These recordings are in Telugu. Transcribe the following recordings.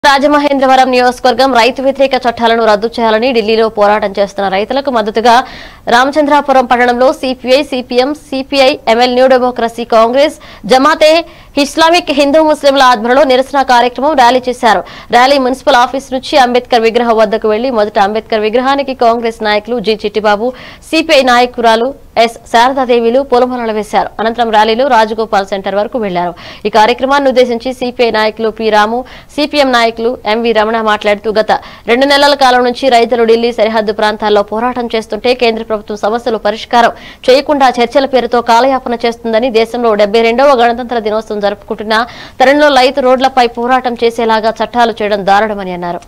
రాజమహేంద్రవరం నియోజకవర్గం రైతు వ్యతిరేక చట్టాలను రద్దు చేయాలని ఢిల్లీలో పోరాటం చేస్తున్న రైతులకు మద్దతుగా రామచంద్రాపురం పట్టణంలో CPI CPM CPI ML New Democracy Congress Jamaat-e Islamic Hindu ముస్లింల ఆధ్వర్యంలో నిరసన కార్యక్రమం ర్యాలీ చేశారు ర్యాలీ మున్సిపల్ ఆఫీస్ నుంచి అంబేద్కర్ విగ్రహం వద్దకు వెళ్లి మొదట అంబేద్కర్ విగ్రహానికి కాంగ్రెస్ నాయకులు జి చిట్టిబాబు సిపిఐ నాయకురాలు ఎస్ శారదాదేవిలు పూలమాలలు వేశారు అనంతరం ర్యాలీలో రాజగోపాల్ సెంటర్ వరకు వెళ్లారు ఈ కార్యక్రమాన్ని ఉద్దేశించి సిపిఐ నాయకులు పి రాము సిపిఎం నాయకులు ఎంవి రమణ మాట్లాడుతూ గత రెండు నెలల కాలం నుంచి రైతులు ఢిల్లీ సరిహద్దు ప్రాంతాల్లో పోరాటం చేస్తుంటే కేంద్ర ప్రభుత్వం సమస్యలు పరిష్కారం చేయకుండా చర్చల పేరుతో కాలయాపన చేస్తుందని దేశంలో డెబ్బై రెండవ గణతంత్ర దినోత్సవం జరుపుకుంటున్న తరుణంలో రైతు రోడ్లపై పోరాటం చేసేలాగా చట్టాలు చేయడం దారుణమని అన్నారు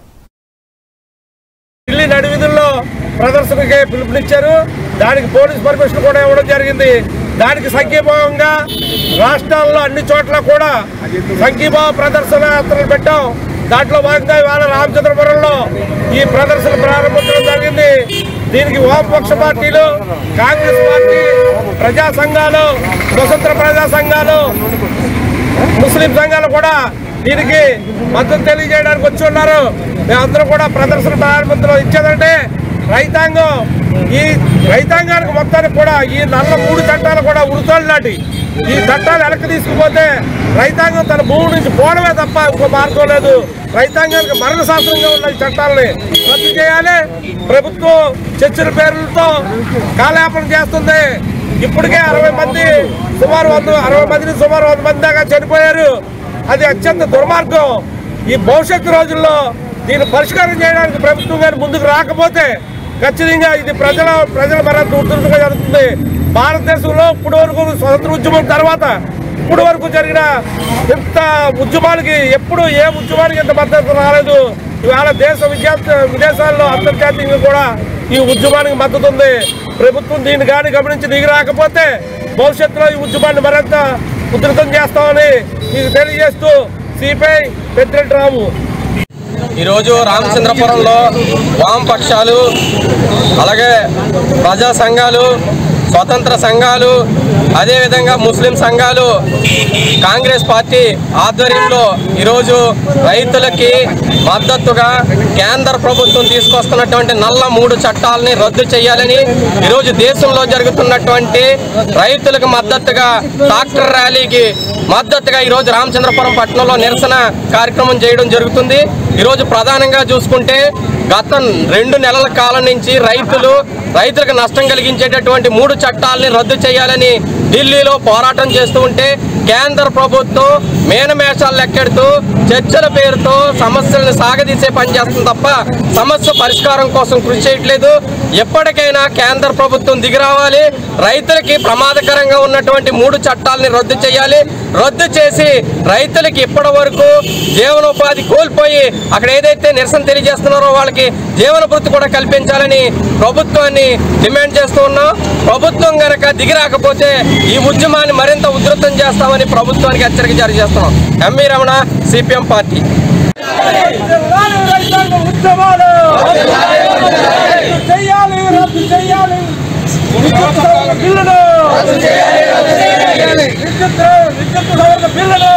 ఢిల్లీ నడివిధుల్లో ప్రదర్శనకి పిలుపునిచ్చారు దానికి పోలీస్ పర్మిషన్ కూడా ఇవ్వడం జరిగింది దానికి సంఘీభావంగా రాష్ట్రాల్లో అన్ని చోట్ల కూడా సంఘీభావ ప్రదర్శన యాత్రలు పెట్టాం దాంట్లో భాగంగా ఇవాళ రామచంద్రపురంలో ఈ ప్రదర్శన ప్రారంభించడం జరిగింది దీనికి వామపక్ష పార్టీలు కాంగ్రెస్ పార్టీ ప్రజా సంఘాలు స్వతంత్ర ప్రజా సంఘాలు ముస్లిం సంఘాలు కూడా దీనికి మద్దతు తెలియజేయడానికి వచ్చి ఉన్నారు మేమందరం కూడా ప్రదర్శన ప్రారంభంలో ఇచ్చేదంటే రైతాంగం ఈ రైతాంగానికి మొత్తానికి కూడా ఈ నల్ల మూడు చట్టాలు కూడా ఉడుతోళ్ళు నాటి ఈ చట్టాలు వెనక్కి తీసుకుపోతే రైతాంగం తన భూమి నుంచి పోవడమే తప్ప ఇంకో మార్గం లేదు రైతాంగానికి మరణ శాస్త్రంగా ఉన్న ఈ చట్టాలని రద్దు చేయాలి ప్రభుత్వం చర్చల పేర్లతో కాలయాపన చేస్తుంది ఇప్పటికే అరవై మంది సుమారు వంద అరవై మందిని సుమారు వంద మంది దాకా చనిపోయారు అది అత్యంత దుర్మార్గం ఈ భవిష్యత్తు రోజుల్లో దీన్ని పరిష్కారం చేయడానికి ప్రభుత్వం గారు ముందుకు రాకపోతే ఖచ్చితంగా ఇది ప్రజల ప్రజల మరింత ఉధృతంగా జరుగుతుంది భారతదేశంలో ఇప్పటి వరకు స్వతంత్ర ఉద్యమం తర్వాత ఇప్పటి వరకు జరిగిన ఇంత ఉద్యమాలకి ఎప్పుడు ఏ ఉద్యమానికి ఇంత మద్దతు రాలేదు ఇవాళ దేశ విద్యార్థి విదేశాల్లో అంతర్జాతీయంగా కూడా ఈ ఉద్యమానికి మద్దతు ఉంది ప్రభుత్వం దీన్ని కానీ గమనించి దిగి రాకపోతే భవిష్యత్తులో ఈ ఉద్యమాన్ని మరింత ఉధృతం చేస్తామని మీకు తెలియజేస్తూ సిపిఐ పెద్దిరెడ్డి రాము ఈరోజు రామచంద్రపురంలో వామపక్షాలు అలాగే ప్రజా సంఘాలు స్వతంత్ర సంఘాలు అదేవిధంగా ముస్లిం సంఘాలు కాంగ్రెస్ పార్టీ ఆధ్వర్యంలో ఈరోజు రైతులకి మద్దతుగా కేంద్ర ప్రభుత్వం తీసుకొస్తున్నటువంటి నల్ల మూడు చట్టాలని రద్దు చేయాలని ఈరోజు దేశంలో జరుగుతున్నటువంటి రైతులకు మద్దతుగా ట్రాక్టర్ ర్యాలీకి మద్దతుగా ఈరోజు రామచంద్రపురం పట్టణంలో నిరసన కార్యక్రమం చేయడం జరుగుతుంది ఈరోజు ప్రధానంగా చూసుకుంటే గత రెండు నెలల కాలం నుంచి రైతులు రైతులకు నష్టం కలిగించేటటువంటి మూడు చట్టాలని రద్దు చేయాలని ఢిల్లీలో పోరాటం చేస్తూ ఉంటే కేంద్ర ప్రభుత్వం మేనమేషాలు లెక్కెడుతూ చర్చల పేరుతో సమస్యలను సాగదీసే పని చేస్తుంది తప్ప సమస్య పరిష్కారం కోసం కృషి చేయట్లేదు ఎప్పటికైనా కేంద్ర ప్రభుత్వం దిగిరావాలి రైతులకి ప్రమాదకరంగా ఉన్నటువంటి మూడు చట్టాలని రద్దు చేయాలి రద్దు చేసి రైతులకి ఇప్పటి వరకు జీవనోపాధి కోల్పోయి అక్కడ ఏదైతే నిరసన తెలియజేస్తున్నారో వాళ్ళకి జీవన వృత్తి కూడా కల్పించాలని ప్రభుత్వాన్ని డిమాండ్ చేస్తూ ఉన్నాం ప్రభుత్వం గనక దిగిరాకపోతే ఈ ఉద్యమాన్ని మరింత ఉధృతం చేస్తామని ప్రభుత్వానికి హెచ్చరిక జారీ చేస్తున్నాం ఎంవి రమణ సిపిఎం పార్టీ చెయ్యాలి రద్దు చెయ్యాలి విద్యుత్ సవరణ బిల్లును విద్యుత్ విద్యుత్ సవరణ బిల్లును